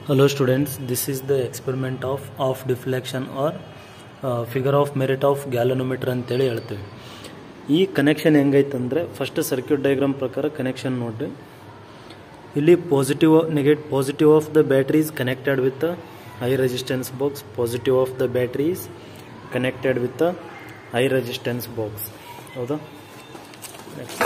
Hello students, this is the experiment of of deflection or uh, figure of merit of galvanometer ಅಂತೇಳಿ ಹೇಳ್ತೀವಿ ಈ connection ಹೆಂಗೈತಂದರೆ first circuit diagram ಪ್ರಕಾರ connection ನೋಡ್ರಿ ಇಲ್ಲಿ ಪಾಸಿಟಿವ್ ನೆಗೆಟ್ positive of the battery is connected with high resistance box positive of the battery is connected with high resistance box ಹೌದಾ next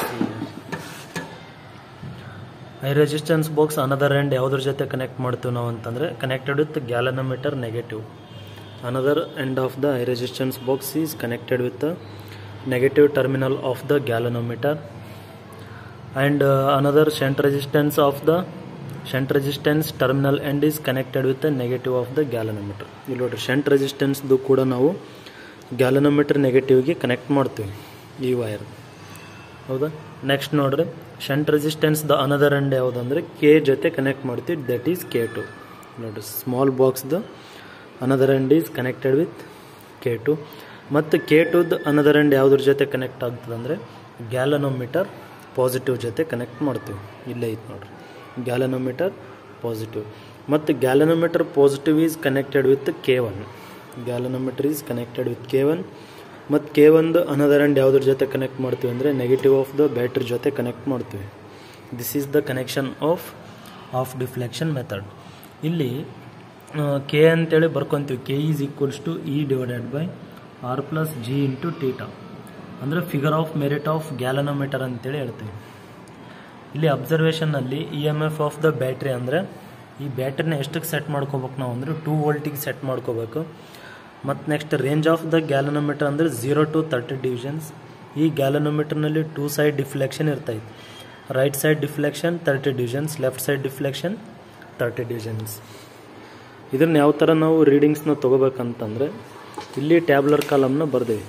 high resistance box another end ಯಾವುದ್ರ ಜೊತೆ connect ಮಾಡ್ತೀವಿ ನಾವು ಅಂತಂದರೆ connected with galvanometer negative another end of the high resistance box is connected with negative terminal of the galvanometer and another shunt resistance of the shunt resistance terminal end is connected with negative of the galvanometer ಇಲ್ಲಿ ನೋಡ್ರಿ shunt ರೆಸಿಸ್ಟೆನ್ಸ್ದು ಕೂಡ ನಾವು galvanometer ನೆಗೆಟಿವ್ಗೆ connect ಮಾಡ್ತೀವಿ ಈ wire ಹೌದಾ next ನೋಡ್ರಿ shunt resistance the another end ಯಾವುದಂದ್ರೆ K ಜೊತೆ ಕನೆಕ್ಟ್ ಮಾಡ್ತೀವಿ ದಟ್ ಈಸ್ ಕೆ ಟು ನೋಡ್ರಿ ಸ್ಮಾಲ್ ಬಾಕ್ಸ್ದು another end is connected with K two ಮತ್ತು ಕೆ ಟುದ್ ಅನದರ್ ಎಂಡ್ ಯಾವುದ್ರ ಜೊತೆ ಕನೆಕ್ಟ್ ಆಗ್ತದೆ ಅಂದರೆ ಗ್ಯಾಲನೋಮೀಟರ್ ಪಾಸಿಟಿವ್ ಜೊತೆ ಕನೆಕ್ಟ್ ಮಾಡ್ತೀವಿ ಇಲ್ಲೇ ಐತೆ ನೋಡ್ರಿ ಗ್ಯಾಲನೋಮೀಟರ್ ಪಾಸಿಟಿವ್ ಮತ್ತು galvanometer positive is connected with K one galvanometer is connected with K one ಮತ್ತು ಕೆ ಒಂದು ಅನದರ್ ಎಂಡ್ ಯಾವುದ್ರ ಜೊತೆ ಕನೆಕ್ಟ್ ಮಾಡ್ತೀವಿ ಅಂದರೆ ನೆಗೆಟಿವ್ ಆಫ್ ದ ಬ್ಯಾಟ್ರಿ ಜೊತೆ ಕನೆಕ್ಟ್ ಮಾಡ್ತೀವಿ this is the connection of of deflection method ಇಲ್ಲಿ ಕೆ ಅಂತೇಳಿ ಬರ್ಕೊತೀವಿ K is equals to E divided by R plus G into theta ಅಂದರೆ figure of merit of galvanometer ಅಂತೇಳಿ ಹೇಳ್ತೀವಿ ಇಲ್ಲಿ ಅಬ್ಸರ್ವೇಷನ್ನಲ್ಲಿ E M F of the battery ಅಂದರೆ ಈ ಬ್ಯಾಟ್ರಿನ ಎಷ್ಟಕ್ಕೆ ಸೆಟ್ ಮಾಡ್ಕೋಬೇಕು ನಾವು ಅಂದರೆ ಟೂ ವೋಲ್ಟಿಗೆ ಸೆಟ್ ಮಾಡ್ಕೋಬೇಕು ಮತ್ತು next range of the galvanometer ಅಂದರೆ ಝೀರೋ ಟು ತರ್ಟಿ ಡಿವಿಷನ್ಸ್ ಈ ಗ್ಯಾಲನೋಮೀಟರ್ನಲ್ಲಿ ಟೂ ಸೈಡ್ ಡಿಫ್ಲೆಕ್ಷನ್ ಇರ್ತೈತೆ right side deflection thirty divisions left side deflection thirty divisions ಇದನ್ನು ಯಾವ ಥರ ನಾವು ರೀಡಿಂಗ್ಸ್ನ ತೊಗೋಬೇಕಂತಂದರೆ ಇಲ್ಲಿ ಟ್ಯಾಬ್ಲರ್ ಕಾಲಮ್ನ ಬರ್ದೇವಿ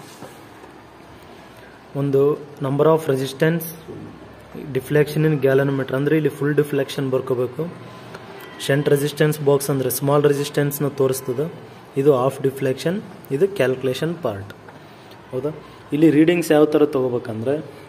ಒಂದು number of resistance deflection in galvanometer ಅಂದರೆ ಇಲ್ಲಿ ಫುಲ್ ಡಿಫ್ಲೆಕ್ಷನ್ ಬರ್ಕೋಬೇಕು ಶಂಟ್ ರೆಸಿಸ್ಟೆನ್ಸ್ ಬಾಕ್ಸ್ ಅಂದರೆ ಸ್ಮಾಲ್ ರೆಸಿಸ್ಟೆನ್ಸ್ನ ತೋರಿಸ್ತದೆ ಇದು ಆಫ್ ಡಿಫ್ಲೆಕ್ಷನ್ ಇದು ಕ್ಯಾಲ್ಕುಲೇಷನ್ ಪಾರ್ಟ್ ಹೌದಾ ಇಲ್ಲಿ ರೀಡಿಂಗ್ಸ್ ಯಾವ ಥರ ತೊಗೋಬೇಕಂದ್ರೆ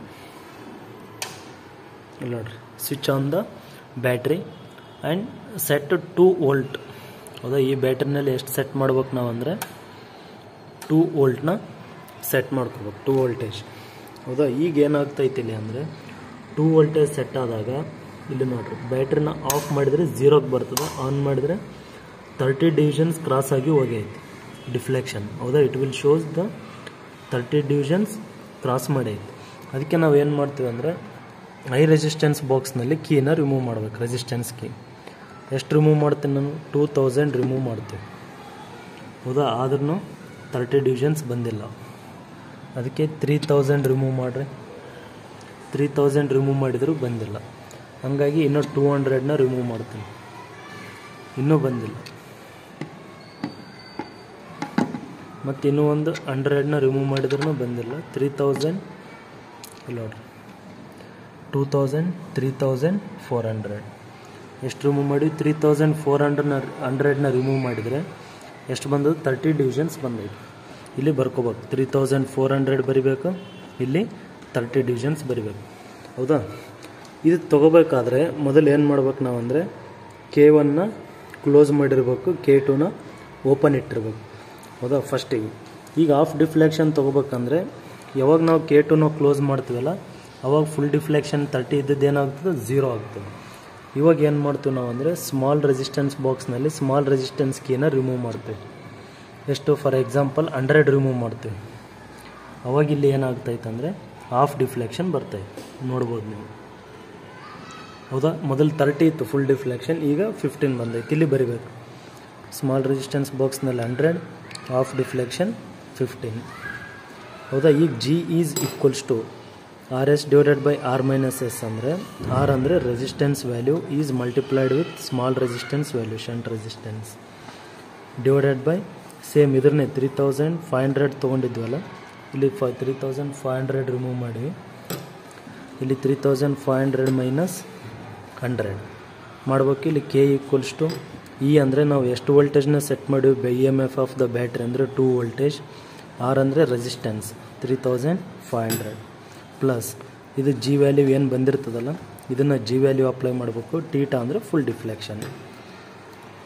ಇಲ್ಲಿ ನೋಡ್ರಿ switch on the battery and set two volt ಹೌದಾ ಈ ಬ್ಯಾಟ್ರಿನಲ್ಲಿ ಎಷ್ಟು ಸೆಟ್ ಮಾಡ್ಬೇಕು ನಾವು ಅಂದರೆ ಟೂ ವೋಲ್ಟ್ನ ಸೆಟ್ ಮಾಡ್ಕೋಬೇಕು ಟೂ ವೋಲ್ಟೇಜ್ ಹೌದಾ ಈಗ ಏನಾಗ್ತೈತಿ ಇಲ್ಲಿ ಅಂದರೆ ಟೂ ವೋಲ್ಟೇಜ್ ಸೆಟ್ ಆದಾಗ ಇಲ್ಲಿ ನೋಡ್ರಿ ಬ್ಯಾಟ್ರಿನ ಆಫ್ ಮಾಡಿದರೆ ಝೀರೋಗೆ ಬರ್ತದೆ ಆನ್ ಮಾಡಿದರೆ ತರ್ಟಿ ಡಿವಿಷನ್ಸ್ ಕ್ರಾಸ್ ಆಗಿ ಹೋಗೈತಿ ಡಿಫ್ಲೆಕ್ಷನ್ ಹೌದಾ it will shows the thirty divisions cross ಮಾಡೈತಿ ಅದಕ್ಕೆ ನಾವು ಏನು ಮಾಡ್ತೀವಿ ಅಂದರೆ ಹೈ ರೆಸಿಸ್ಟೆನ್ಸ್ ಬಾಕ್ಸ್ನಲ್ಲಿ ಕೀನ ರಿಮೂವ್ ಮಾಡ್ಬೇಕು ರೆಸಿಸ್ಟೆನ್ಸ್ ಕೀ ಎಷ್ಟು ರಿಮೂವ್ ಮಾಡ್ತೀನಿ ನಾನು ಟೂ ತೌಸಂಡ್ ರಿಮೂವ್ ಮಾಡ್ತೀವಿ ಹೌದಾ ಆದ್ರೂ ತರ್ಟಿ ಡಿವಿಷನ್ಸ್ ಬಂದಿಲ್ಲ ಅದಕ್ಕೆ ತ್ರೀ ತೌಸಂಡ್ ರಿಮೂವ್ ಮಾಡಿರಿ ತ್ರೀ ತೌಸಂಡ್ ರಿಮೂವ್ ಮಾಡಿದರೂ ಬಂದಿಲ್ಲ ಹಾಗಾಗಿ ಇನ್ನೂ ಟೂ ಹಂಡ್ರೆಡ್ನ ರಿಮೂವ್ ಮಾಡ್ತೀನಿ ಇನ್ನೂ ಬಂದಿಲ್ಲ ಮತ್ತು ಇನ್ನೂ ಒಂದು ಹಂಡ್ರೆಡ್ನ ರಿಮೂವ್ ಮಾಡಿದ್ರೂ ಬಂದಿಲ್ಲ ತ್ರೀ ತೌಸಂಡ್ ಇಲ್ಲ ನೋಡ್ರಿ two thousand three thousand four hundred ಎಷ್ಟು ರಿಮೂವ್ ಮಾಡಿ ತ್ರೀ ತೌಸಂಡ್ ಫೋರ್ ಹಂಡ್ರೆಡ್ನ ಹಂಡ್ರೆಡ್ನ ರಿಮೂವ್ ಮಾಡಿದರೆ ಎಷ್ಟು ಬಂದದ್ದು ತರ್ಟಿ ಡಿವಿಷನ್ಸ್ ಬಂದೈತೆ ಇಲ್ಲಿ ಬರ್ಕೋಬೇಕು ತ್ರೀ ತೌಸಂಡ್ ಫೋರ್ ಹಂಡ್ರೆಡ್ ಬರಿಬೇಕು ಇಲ್ಲಿ ತರ್ಟಿ ಡಿವಿಷನ್ಸ್ ಬರಿಬೇಕು ಹೌದಾ ಇದು ತೊಗೋಬೇಕಾದ್ರೆ ಮೊದಲು ಏನು ಮಾಡ್ಬೇಕು ನಾವು ಅಂದರೆ ಕೆ ಒನ್ನ ಕ್ಲೋಸ್ ಮಾಡಿರ್ಬೇಕು ಕೆ ಟೂನ ಓಪನ್ ಇಟ್ಟಿರ್ಬೇಕು ಹೌದಾ ಫಸ್ಟಿಗೆ ಈಗ ಆಫ್ ಡಿಫ್ಲೆಕ್ಷನ್ ತೊಗೋಬೇಕಂದ್ರೆ ಯಾವಾಗ ನಾವು ಕೆ ಟೂನ ಕ್ಲೋಸ್ ಮಾಡ್ತೀವಲ್ಲ ಅವಾಗ ಫುಲ್ ಡಿಫ್ಲೆಕ್ಷನ್ ತರ್ಟಿ ಇದ್ದದ್ದು ಏನಾಗ್ತದೆ ಝೀರೋ ಆಗ್ತದೆ ಇವಾಗ ಏನು ಮಾಡ್ತೀವಿ ನಾವು ಅಂದರೆ ಸ್ಮಾಲ್ ರೆಸಿಸ್ಟೆನ್ಸ್ ಬಾಕ್ಸ್ನಲ್ಲಿ ಸ್ಮಾಲ್ ರೆಸಿಸ್ಟೆನ್ಸ್ ಕೀನ ರಿಮೂವ್ ಮಾಡ್ತೀವಿ ಎಷ್ಟು ಫಾರ್ ಎಕ್ಸಾಂಪಲ್ ಹಂಡ್ರೆಡ್ ರಿಮೂವ್ ಮಾಡ್ತೀವಿ ಅವಾಗ ಇಲ್ಲಿ ಏನಾಗ್ತೈತೆ ಅಂದರೆ ಆಫ್ ಡಿಫ್ಲೆಕ್ಷನ್ ಬರ್ತೈತೆ ನೋಡ್ಬೋದು ನೀವು ಹೌದಾ ಮೊದಲು ತರ್ಟಿ ಇತ್ತು ಫುಲ್ ಡಿಫ್ಲೆಕ್ಷನ್ ಈಗ ಫಿಫ್ಟೀನ್ ಬಂದೈತೆ ಇಲ್ಲಿ ಬರಿಬೇಕು ಸ್ಮಾಲ್ ರೆಸಿಸ್ಟೆನ್ಸ್ ಬಾಕ್ಸ್ನಲ್ಲಿ ಹಂಡ್ರೆಡ್ ಆಫ್ ಡಿಫ್ಲೆಕ್ಷನ್ ಫಿಫ್ಟೀನ್ ಹೌದಾ ಈಗ G is equals to R S divided by R minus S ಅಂದರೆ ಆರ್ ಅಂದರೆ resistance value is multiplied with small resistance value shunt resistance divided by same ಇದ್ರನ್ನೇ three thousand five hundred ತೊಗೊಂಡಿದ್ವಲ್ಲ ಇಲ್ಲಿ ಫೈ three thousand five hundred remove ಮಾಡಿ ಇಲ್ಲಿ three thousand five hundred minus hundred ಮಾಡ್ಬೇಕು ಇಲ್ಲಿ ಕೆ ಈಕ್ವಲ್ಸ್ ಟು ಇ ಅಂದರೆ ನಾವು ಎಷ್ಟು ವೋಲ್ಟೇಜ್ನ ಸೆಟ್ ಮಾಡಿವಿ by E M F of the battery ಅಂದರೆ ಟೂ ವೋಲ್ಟೇಜ್ ಆರ್ ಅಂದರೆ resistance three thousand five hundred plus ಇದು ಜಿ ವ್ಯಾಲ್ಯೂ ಏನು ಬಂದಿರ್ತದಲ್ಲ ಇದನ್ನು ಜಿ ವ್ಯಾಲ್ಯೂ ಅಪ್ಲೈ ಮಾಡಬೇಕು ಟೀಟಾ ಅಂದರೆ ಫುಲ್ ಡಿಫ್ಲೆಕ್ಷನ್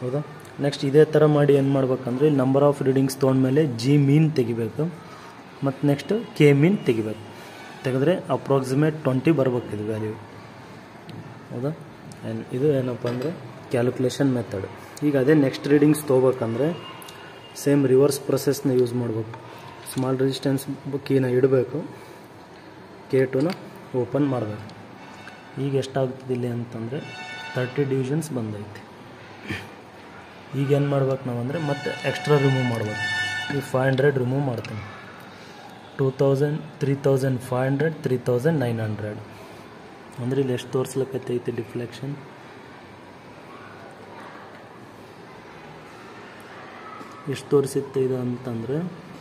ಹೌದಾ ನೆಕ್ಸ್ಟ್ ಇದೇ ಥರ ಮಾಡಿ ಏನು ಮಾಡ್ಬೇಕಂದ್ರೆ ಇಲ್ಲಿ ನಂಬರ್ ಆಫ್ ರೀಡಿಂಗ್ಸ್ ತೊಗೊಂಡ್ಮೇಲೆ ಜಿ ಮೀನ್ ತೆಗಿಬೇಕು ಮತ್ತು ನೆಕ್ಸ್ಟ್ ಕೆ ಮೀನ್ ತೆಗಿಬೇಕು ತೆಗೆದ್ರೆ ಅಪ್ರಾಕ್ಸಿಮೇಟ್ ಟ್ವೆಂಟಿ ಬರ್ಬೇಕು ಇದು ವ್ಯಾಲ್ಯೂ ಹೌದಾ ಆ್ಯಂಡ್ ಇದು ಏನಪ್ಪ ಅಂದರೆ ಕ್ಯಾಲ್ಕುಲೇಷನ್ ಮೆಥಡ್ ಈಗ ಅದೇ ನೆಕ್ಸ್ಟ್ ರೀಡಿಂಗ್ಸ್ ತೊಗೋಬೇಕಂದ್ರೆ ಸೇಮ್ ರಿವರ್ಸ್ ಪ್ರೊಸೆಸ್ನ ಯೂಸ್ ಮಾಡಬೇಕು ಸ್ಮಾಲ್ ರೆಸಿಸ್ಟೆನ್ಸ್ ಕೀನ ಇಡಬೇಕು ಕೆ ಟುನ ಓಪನ್ ಮಾಡಬೇಕು ಈಗ ಎಷ್ಟಾಗ್ತದೆ ಇಲ್ಲಿ ಅಂತಂದರೆ ತರ್ಟಿ ಡಿವಿಷನ್ಸ್ ಬಂದೈತಿ ಈಗ ಏನು ಮಾಡ್ಬೇಕು ನಾವು ಅಂದರೆ ಮತ್ತೆ ಎಕ್ಸ್ಟ್ರಾ ರಿಮೂವ್ ಮಾಡ್ಬೇಕು ಈಗ ಫೈವ್ ಹಂಡ್ರೆಡ್ ರಿಮೂವ್ ಮಾಡ್ತೀನಿ two thousand three thousand five hundred three thousand nine hundred ಅಂದರೆ ಇಲ್ಲಿ ಎಷ್ಟು ತೋರಿಸ್ಲಿಕ್ಕೈತಿ ಡಿಫ್ಲೆಕ್ಷನ್ ಎಷ್ಟು ತೋರಿಸುತ್ತೆ ಇದು ಅಂತಂದರೆ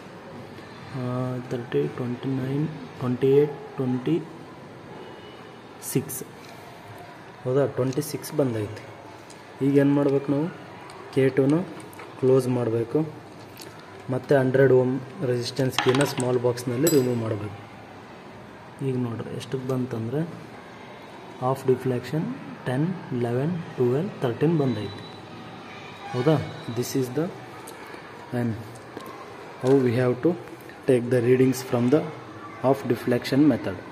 thirty twenty nine twenty eight twenty six ಹೌದಾ ಟ್ವೆಂಟಿ ಸಿಕ್ಸ್ ಬಂದೈತಿ ಈಗ ಏನು ಮಾಡ್ಬೇಕು ನಾವು ಕೆ ಟುನು ಕ್ಲೋಸ್ ಮಾಡಬೇಕು ಮತ್ತು ಹಂಡ್ರೆಡ್ ಓಮ್ ರೆಸಿಸ್ಟೆನ್ಸ್ ಕೀನ ಸ್ಮಾಲ್ ಬಾಕ್ಸ್ನಲ್ಲಿ ರಿಮೂವ್ ಮಾಡಬೇಕು ಈಗ ನೋಡ್ರಿ ಎಷ್ಟಕ್ಕೆ ಬಂತಂದರೆ of deflection ten eleven twelve thirteen ಬಂದೈತಿ ಹೌದಾ this is the and how we have to take the readings from the of deflection method